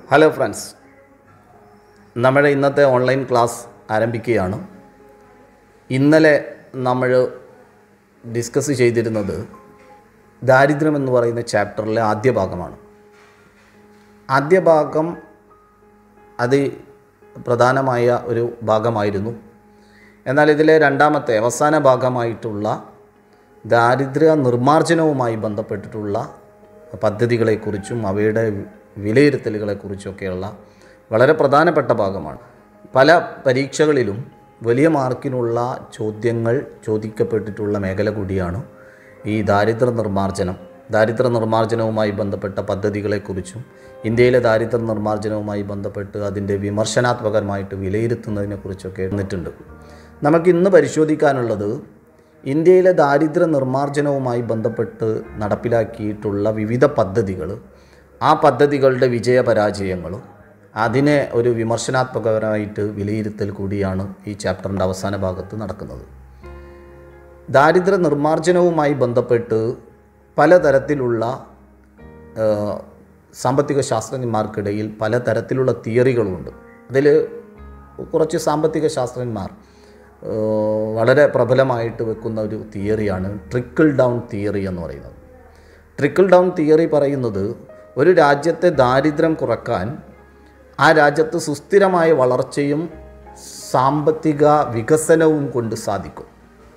hello friends നമ്മുടെ ഇന്നത്തെ online class ആരംഭിക്കുകയാണ് ഇന്നലെ നമ്മൾ ഡിസ്കസ് ചെയ്തിരുന്നത് ദാരിദ്ര്യം എന്ന് പറയുന്ന ചാപ്റ്ററിലെ ആദ്യ ഭാഗമാണ് ആദ്യ ഭാഗം അത് പ്രധാനമായ ഒരു ഭാഗമായിരുന്നു എന്നാൽ ഇതിലെ രണ്ടാമത്തെ അവസാന ഭാഗമായിട്ടുള്ള ദാരിദ്ര്യ നിർമ്മാർജ്ജനവുമായി ബന്ധപ്പെട്ടിട്ടുള്ള പദ്ധതികളെക്കുറിച്ചും അവയുടെ വിലയിരുത്തലുകളെക്കുറിച്ചൊക്കെയുള്ള വളരെ പ്രധാനപ്പെട്ട ഭാഗമാണ് പല പരീക്ഷകളിലും വലിയ മാർക്കിനുള്ള ചോദ്യങ്ങൾ ചോദിക്കപ്പെട്ടിട്ടുള്ള മേഖല കൂടിയാണ് ഈ ദാരിദ്ര്യ നിർമ്മാർജ്ജനം ദാരിദ്ര്യ നിർമ്മാർജ്ജനവുമായി ബന്ധപ്പെട്ട പദ്ധതികളെക്കുറിച്ചും ഇന്ത്യയിലെ ദാരിദ്ര്യ നിർമ്മാർജ്ജനവുമായി ബന്ധപ്പെട്ട് അതിൻ്റെ വിമർശനാത്മകമായിട്ട് വിലയിരുത്തുന്നതിനെക്കുറിച്ചൊക്കെ വന്നിട്ടുണ്ട് നമുക്ക് ഇന്ന് പരിശോധിക്കാനുള്ളത് ഇന്ത്യയിലെ ദാരിദ്ര്യ നിർമ്മാർജ്ജനവുമായി ബന്ധപ്പെട്ട് നടപ്പിലാക്കിയിട്ടുള്ള വിവിധ പദ്ധതികൾ ആ പദ്ധതികളുടെ വിജയപരാജയങ്ങളും അതിനെ ഒരു വിമർശനാത്മകപരമായിട്ട് വിലയിരുത്തൽ കൂടിയാണ് ഈ ചാപ്റ്ററിൻ്റെ അവസാന ഭാഗത്ത് നടക്കുന്നത് ദാരിദ്ര്യ നിർമ്മാർജ്ജനവുമായി ബന്ധപ്പെട്ട് പലതരത്തിലുള്ള ഏഹ്, സാമ്പത്തിക ശാസ്ത്രജ്ഞന്മാർക്കിടയിൽ പലതരത്തിലുള്ള തിയറികളുമുണ്ട് അതിൽ കുറച്ച് സാമ്പത്തിക ശാസ്ത്രജ്ഞന്മാർ ഏഹ്, വളരെ പ്രബലമായിട്ട് വെക്കുന്ന ഒരു തിയറിയാണ് ട്രിക്കിൾ ഡൗൺ തിയറി എന്ന് പറയുന്നത് ട്രിക്കിൾ ഡൗൺ തിയറി പറയുന്നത് ഒരു രാജ്യത്തെ ദാരിദ്ര്യം കുറക്കാൻ ആ രാജ്യത്ത് സുസ്ഥിരമായ വളർച്ചയും സാമ്പത്തിക വികസനവും കൊണ്ട് സാധിക്കും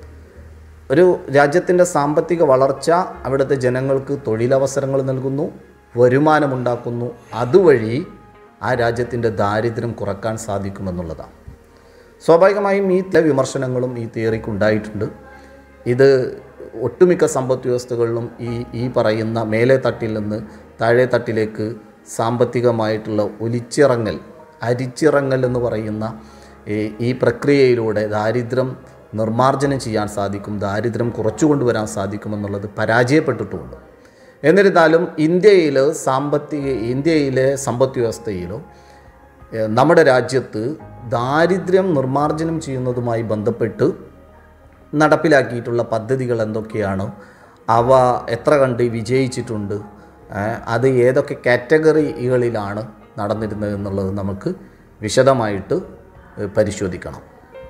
ഒരു രാജ്യത്തിൻ്റെ സാമ്പത്തിക വളർച്ച അവിടുത്തെ ജനങ്ങൾക്ക് തൊഴിലവസരങ്ങൾ നൽകുന്നു വരുമാനമുണ്ടാക്കുന്നു അതുവഴി ആ രാജ്യത്തിൻ്റെ ദാരിദ്ര്യം കുറക്കാൻ സാധിക്കുമെന്നുള്ളതാണ് സ്വാഭാവികമായും ഈ ചില വിമർശനങ്ങളും ഈ തിയറിക്ക് ഉണ്ടായിട്ടുണ്ട് ഇത് ഒട്ടുമിക്ക സമ്പദ് വ്യവസ്ഥകളിലും ഈ ഈ പറയുന്ന മേലെ തട്ടിൽ നിന്ന് താഴെ തട്ടിലേക്ക് സാമ്പത്തികമായിട്ടുള്ള ഒലിച്ചിറങ്ങൽ അരിച്ചിറങ്ങൽ എന്ന് പറയുന്ന ഈ ഈ പ്രക്രിയയിലൂടെ ദാരിദ്ര്യം നിർമ്മാർജ്ജനം ചെയ്യാൻ സാധിക്കും ദാരിദ്ര്യം കുറച്ചു കൊണ്ടുവരാൻ സാധിക്കുമെന്നുള്ളത് പരാജയപ്പെട്ടിട്ടുമുണ്ട് എന്നിരുന്നാലും ഇന്ത്യയിൽ സാമ്പത്തിക ഇന്ത്യയിലെ സമ്പദ് വ്യവസ്ഥയിലോ ഏഹ് നമ്മുടെ രാജ്യത്ത് ദാരിദ്ര്യം നിർമ്മാർജ്ജനം ചെയ്യുന്നതുമായി ബന്ധപ്പെട്ട് നടപ്പിലാക്കിയിട്ടുള്ള പദ്ധതികൾ എന്തൊക്കെയാണ് അവ എത്ര കണ്ട് വിജയിച്ചിട്ടുണ്ട് ഏഹ് അത് ഏതൊക്കെ കാറ്റഗറികളിലാണ് നടന്നിരുന്നത് എന്നുള്ളത് നമുക്ക് വിശദമായിട്ട് ഏഹ് പരിശോധിക്കണം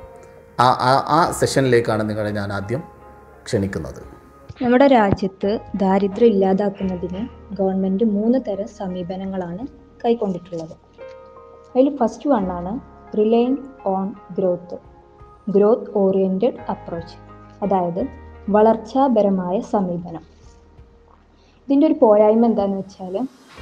ആ ആ- ആ സെഷനിലേക്കാണ് നിങ്ങളെ ഞാൻ ആദ്യം ക്ഷണിക്കുന്നത് നമ്മുടെ രാജ്യത്ത് ദാരിദ്ര്യം ഇല്ലാതാക്കുന്നതിന് ഗവൺമെൻറ് മൂന്ന് തരം സമീപനങ്ങളാണ് കൈക്കൊണ്ടിട്ടുള്ളത് അതിൽ ഫസ്റ്റ് വണ്ണാണ് relying on growth growth oriented approach അതായത് വളർച്ചാപരമായ സമീപനം ഇതിൻ്റെ ഒരു പോരായ്മ എന്താണെന്ന് വെച്ചാൽ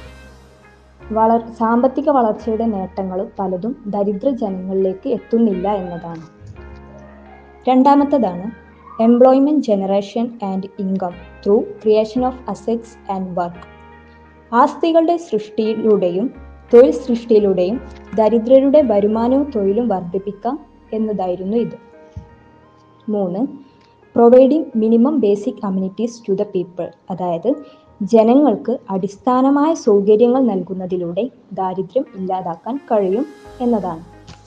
വളർ സാമ്പത്തിക വളർച്ചയുടെ നേട്ടങ്ങൾ പലതും ദരിദ്ര ജനങ്ങളിലേക്ക് എത്തുന്നില്ല എന്നതാണ് രണ്ടാമത്തതാണ് employment generation and income through creation of assets and work ആസ്തികളുടെ സൃഷ്ടിയിലൂടെയും തൊഴിൽ സൃഷ്ടിയിലൂടെയും ദരിദ്രരുടെ വരുമാനവും തൊഴിലും വർദ്ധിപ്പിക്കാം എന്നതായിരുന്നു ഇത് മൂന്ന് providing minimum basic amenities to the people അതായത് ജനങ്ങൾക്ക് അടിസ്ഥാനമായ സൗകര്യങ്ങൾ നൽകുന്നതിലൂടെ ദാരിദ്ര്യം ഇല്ലാതാക്കാൻ കഴിയും എന്നതാണ്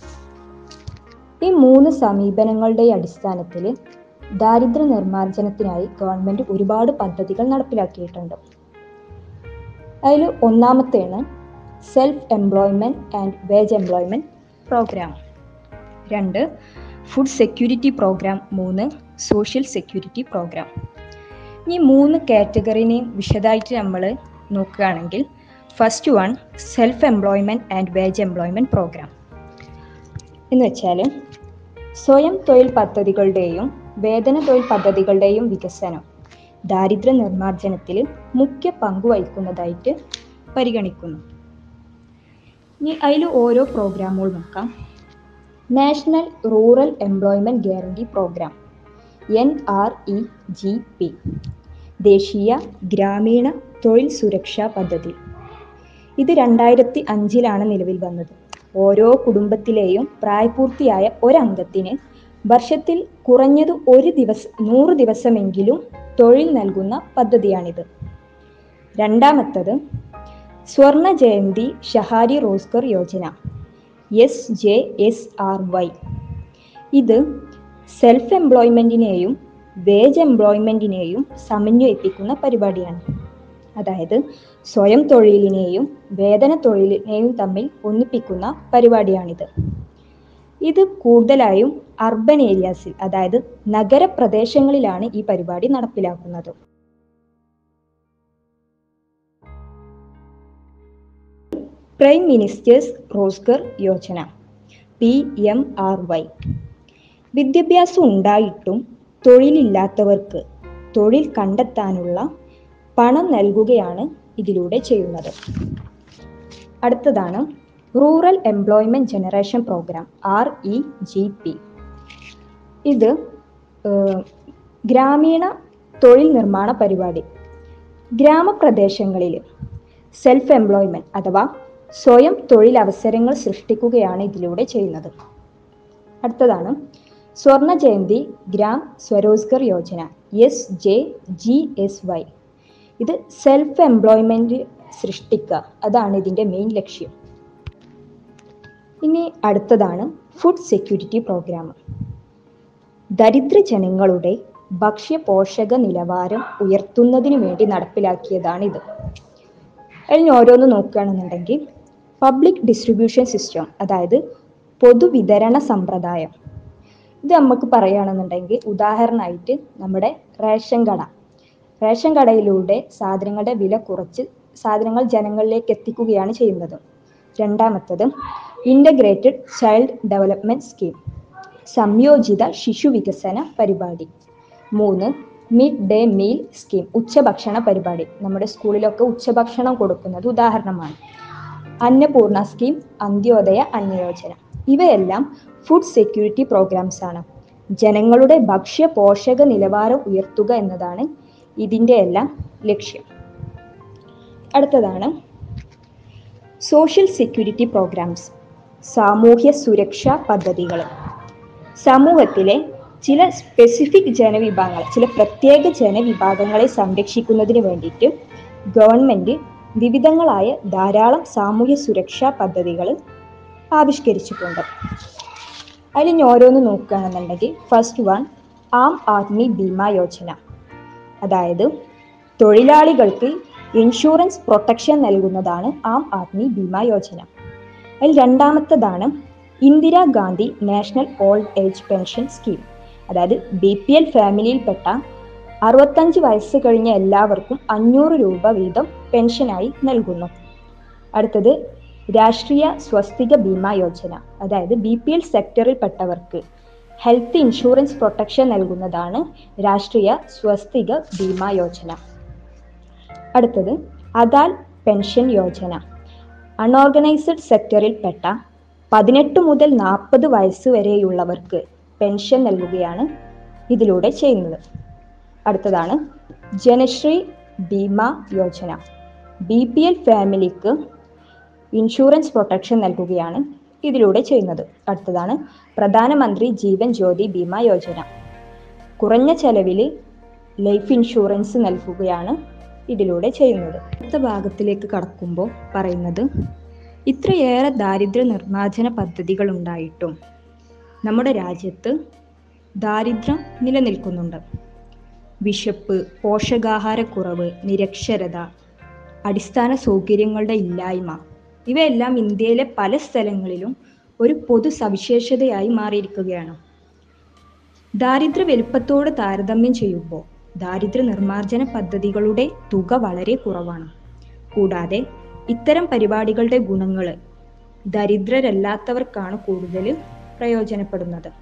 ഈ മൂന്ന് സമീപനങ്ങളുടെ അടിസ്ഥാനത്തിൽ ദാരിദ്ര്യ നിർമ്മാർജ്ജനത്തിനായി ഗവൺമെൻറ് ഒരുപാട് പദ്ധതികൾ നടപ്പിലാക്കിയിട്ടുണ്ട് അതിൽ ഒന്നാമത്തെയാണ് self employment and wage employment programme രണ്ട് ഫുഡ് സെക്യൂരിറ്റി പ്രോഗ്രാം മൂന്ന് സോഷ്യൽ സെക്യൂരിറ്റി പ്രോഗ്രാം ഈ മൂന്ന് കാറ്റഗറിനെയും വിശദമായിട്ട് നമ്മൾ നോക്കുകയാണെങ്കിൽ first one self employment and wage employment programme എന്ന് വെച്ചാൽ സ്വയം തൊഴിൽ പദ്ധതികളുടെയും വേതന തൊഴിൽ പദ്ധതികളുടെയും വികസനം ദാരിദ്ര്യ നിർമ്മാർജ്ജനത്തിൽ മുഖ്യ പങ്ക് വഹിക്കുന്നതായിട്ട് പരിഗണിക്കുന്നു ഇനി അതിൽ ഓരോ പ്രോഗ്രാമുകൾ നോക്കാം national rural employment guarantee programme N R E G P ദേശീയ ഗ്രാമീണ തൊഴിൽ സുരക്ഷാ പദ്ധതി ഇത് രണ്ടായിരത്തി അഞ്ചിലാണ് നിലവിൽ വന്നത് ഓരോ കുടുംബത്തിലെയും പ്രായപൂർത്തിയായ ഒരംഗത്തിന് വർഷത്തിൽ കുറഞ്ഞത് ഒരു ദിവസം നൂറ് ദിവസമെങ്കിലും തൊഴിൽ നൽകുന്ന പദ്ധതിയാണിത് രണ്ടാമത്തത് Swarna Jayanti Shahari Rozgar Yojana S J S R Y ഇത് സെൽഫ് എംപ്ലോയ്മെൻറ്റിനെയും വേജ് എംപ്ലോയ്മെൻറ്റിനെയും സമന്വയിപ്പിക്കുന്ന പരിപാടിയാണ് അതായത് സ്വയം തൊഴിലിനെയും വേതന തൊഴിലിനെയും തമ്മിൽ ഒന്നിപ്പിക്കുന്ന പരിപാടിയാണിത് ഇത് കൂടുതലായും അർബൻ ഏരിയാസിൽ അതായത് നഗരപ്രദേശങ്ങളിലാണ് ഈ പരിപാടി നടപ്പിലാക്കുന്നത് prime minister's Rozgar Yojana P M R Y വിദ്യാഭ്യാസം ഉണ്ടായിട്ടും തൊഴിലില്ലാത്തവർക്ക് തൊഴിൽ കണ്ടെത്താനുള്ള പണം നൽകുകയാണ് ഇതിലൂടെ ചെയ്യുന്നത് അടുത്തതാണ് rural employment generation programme R E G P ഇത് ഏഹ്, ഗ്രാമീണ തൊഴിൽ നിർമ്മാണ പരിപാടി ഗ്രാമപ്രദേശങ്ങളിൽ സെൽഫ് എംപ്ലോയ്മെന്റ് അഥവാ സ്വയം തൊഴിലവസരങ്ങൾ സൃഷ്ടിക്കുകയാണ് ഇതിലൂടെ ചെയ്യുന്നത് അടുത്തതാണ് Swarna Jayanti Gram Swarozgar Yojana S J G S Y ഇത് സെൽഫ് എംപ്ലോയ്മെന്റ് സൃഷ്ടിക്കുക അതാണ് ഇതിൻ്റെ മെയിൻ ലക്ഷ്യം ഇനി അടുത്തതാണ് ഫുഡ് സെക്യൂരിറ്റി പ്രോഗ്രാം ദരിദ്ര ജനങ്ങളുടെ ഭക്ഷ്യ പോഷക നിലവാരം ഉയർത്തുന്നതിന് വേണ്ടി നടപ്പിലാക്കിയതാണിത് അതിന് ഓരോന്ന് നോക്കുകയാണെന്നുണ്ടെങ്കിൽ പബ്ലിക് ഡിസ്ട്രിബ്യൂഷൻ സിസ്റ്റം അതായത് പൊതുവിതരണ സമ്പ്രദായം ഇത് നമുക്ക് പറയുകയാണെന്നുണ്ടെങ്കിൽ ഉദാഹരണമായിട്ട് നമ്മുടെ റേഷൻ കട റേഷൻ കടയിലൂടെ സാധനങ്ങളുടെ വില കുറച്ച് സാധനങ്ങൾ ജനങ്ങളിലേക്ക് എത്തിക്കുകയാണ് ചെയ്യുന്നത് രണ്ടാമത്തത് ഇൻ്റഗ്രേറ്റഡ് ചൈൽഡ് ഡെവലപ്മെൻറ്റ് സ്കീം സംയോജിത ശിശു വികസന പരിപാടി മൂന്ന് മിഡ് ഡേ മീൽ സ്കീം ഉച്ചഭക്ഷണ പരിപാടി നമ്മുടെ സ്കൂളിലൊക്കെ ഉച്ചഭക്ഷണം കൊടുക്കുന്നത് ഉദാഹരണമാണ് അന്നപൂർണ സ്കീം അന്ത്യോദയ അന്നയോജന ഇവയെല്ലാം ഫുഡ് സെക്യൂരിറ്റി പ്രോഗ്രാംസ് ആണ് ജനങ്ങളുടെ ഭക്ഷ്യ പോഷക നിലവാരം ഉയർത്തുക എന്നതാണ് ഇതിൻ്റെ എല്ലാം ലക്ഷ്യം അടുത്തതാണ് സോഷ്യൽ സെക്യൂരിറ്റി പ്രോഗ്രാംസ് സാമൂഹ്യ സുരക്ഷാ പദ്ധതികൾ സമൂഹത്തിലെ ചില സ്പെസിഫിക് ജനവിഭാഗങ്ങൾ ചില പ്രത്യേക ജനവിഭാഗങ്ങളെ സംരക്ഷിക്കുന്നതിന് വേണ്ടിയിട്ട് ഗവൺമെൻറ് വിവിധങ്ങളായ ധാരാളം സാമൂഹ്യ സുരക്ഷാ പദ്ധതികൾ ആവിഷ്കരിച്ചിട്ടുണ്ട് അതിൽ ഇനി ഓരോന്ന് നോക്കുകയാണെന്നുണ്ടെങ്കിൽ ഫസ്റ്റ് വൺ ആം ആദ്മി ബീമ യോജന അതായത് തൊഴിലാളികൾക്ക് ഇൻഷുറൻസ് പ്രൊട്ടക്ഷൻ നൽകുന്നതാണ് ആം ആദ്മി ബീമ യോജന അതിൽ രണ്ടാമത്തതാണ് Indira Gandhi national old age pension scheme അതായത് ബി പി എൽ ഫാമിലിയിൽപ്പെട്ട അറുപത്തഞ്ച് വയസ്സ് കഴിഞ്ഞ എല്ലാവർക്കും അഞ്ഞൂറ് രൂപ വീതം പെൻഷനായി നൽകുന്നു അടുത്തത് രാഷ്ട്രീയ സ്വസ്തിക ബീമ യോജന അതായത് ബി പി എൽ സെക്ടറിൽപ്പെട്ടവർക്ക് ഹെൽത്ത് ഇൻഷുറൻസ് പ്രൊട്ടക്ഷൻ നൽകുന്നതാണ് രാഷ്ട്രീയ സ്വസ്തിക ബീമ യോജന അടുത്തത് അദാൽ പെൻഷൻ യോജന അൺഓർഗനൈസ്ഡ് സെക്ടറിൽപ്പെട്ട പതിനെട്ട് മുതൽ നാൽപ്പത് വയസ്സ് വരെയുള്ളവർക്ക് പെൻഷൻ നൽകുകയാണ് ഇതിലൂടെ ചെയ്യുന്നത് അടുത്തതാണ് Janashree Bima Yojana B P L ഫാമിലിക്ക് ഇൻഷുറൻസ് പ്രൊട്ടക്ഷൻ നൽകുകയാണ് ഇതിലൂടെ ചെയ്യുന്നത് അടുത്തതാണ് പ്രധാനമന്ത്രി ജീവൻ ജ്യോതി ബീമ യോജന കുറഞ്ഞ ചെലവിൽ ലൈഫ് ഇൻഷുറൻസ് നൽകുകയാണ് ഇതിലൂടെ ചെയ്യുന്നത് അടുത്ത ഭാഗത്തിലേക്ക് കടക്കുമ്പോൾ പറയുന്നത് ഇത്രയേറെ ദാരിദ്ര്യ നിർമ്മാർജ്ജന പദ്ധതികൾ ഉണ്ടായിട്ടും നമ്മുടെ രാജ്യത്ത് ദാരിദ്ര്യം നിലനിൽക്കുന്നുണ്ട് വിശപ്പ് പോഷകാഹാരക്കുറവ് നിരക്ഷരത അടിസ്ഥാന സൗകര്യങ്ങളുടെ ഇല്ലായ്മ ഇവയെല്ലാം ഇന്ത്യയിലെ പല സ്ഥലങ്ങളിലും ഒരു പൊതു സവിശേഷതയായി മാറിയിരിക്കുകയാണ് ദാരിദ്ര്യ വലുപ്പത്തോട് താരതമ്യം ചെയ്യുമ്പോൾ ദാരിദ്ര്യ നിർമ്മാർജ്ജന പദ്ധതികളുടെ തുക വളരെ കുറവാണ് കൂടാതെ ഇത്തരം പരിപാടികളുടെ ഗുണങ്ങൾ ദരിദ്രരല്ലാത്തവർക്കാണ് കൂടുതൽ പ്രയോജനപ്പെടുന്നത്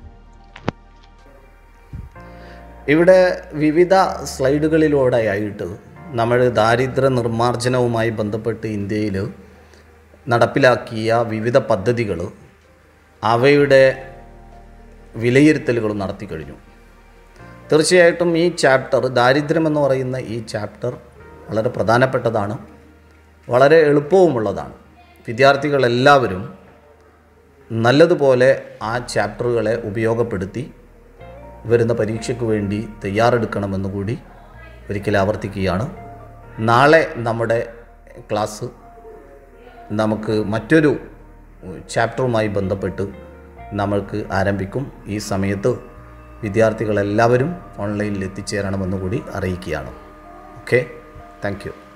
ഇവിടെ വിവിധ സ്ലൈഡുകളിലൂടെയായിട്ട് നമ്മൾ ദാരിദ്ര്യ നിർമ്മാർജ്ജനവുമായി ബന്ധപ്പെട്ട് ഇന്ത്യയിൽ നടപ്പിലാക്കിയ വിവിധ പദ്ധതികൾ അവയുടെ വിലയിരുത്തലുകളും നടത്തി കഴിഞ്ഞു തീർച്ചയായിട്ടും ഈ ചാപ്റ്റർ ദാരിദ്ര്യം എന്ന് പറയുന്ന ഈ ചാപ്റ്റർ വളരെ പ്രധാനപ്പെട്ടതാണ് വളരെ എളുപ്പവുമുള്ളതാണ് വിദ്യാർത്ഥികളെല്ലാവരും നല്ലതുപോലെ ആ ചാപ്റ്ററുകളെ ഉപയോഗപ്പെടുത്തി വരുന്ന പരീക്ഷയ്ക്ക് വേണ്ടി തയ്യാറെടുക്കണമെന്ന് കൂടി ഒരിക്കൽ ആവർത്തിക്കുകയാണ് നാളെ നമ്മുടെ ക്ലാസ് നമുക്ക് മറ്റൊരു ചാപ്റ്ററുമായി ബന്ധപ്പെട്ട് നമ്മൾക്ക് ആരംഭിക്കും ഈ സമയത്ത് വിദ്യാർത്ഥികളെല്ലാവരും ഓൺലൈനിൽ എത്തിച്ചേരണമെന്ന് കൂടി അറിയിക്കുകയാണ് ഓക്കെ താങ്ക് യു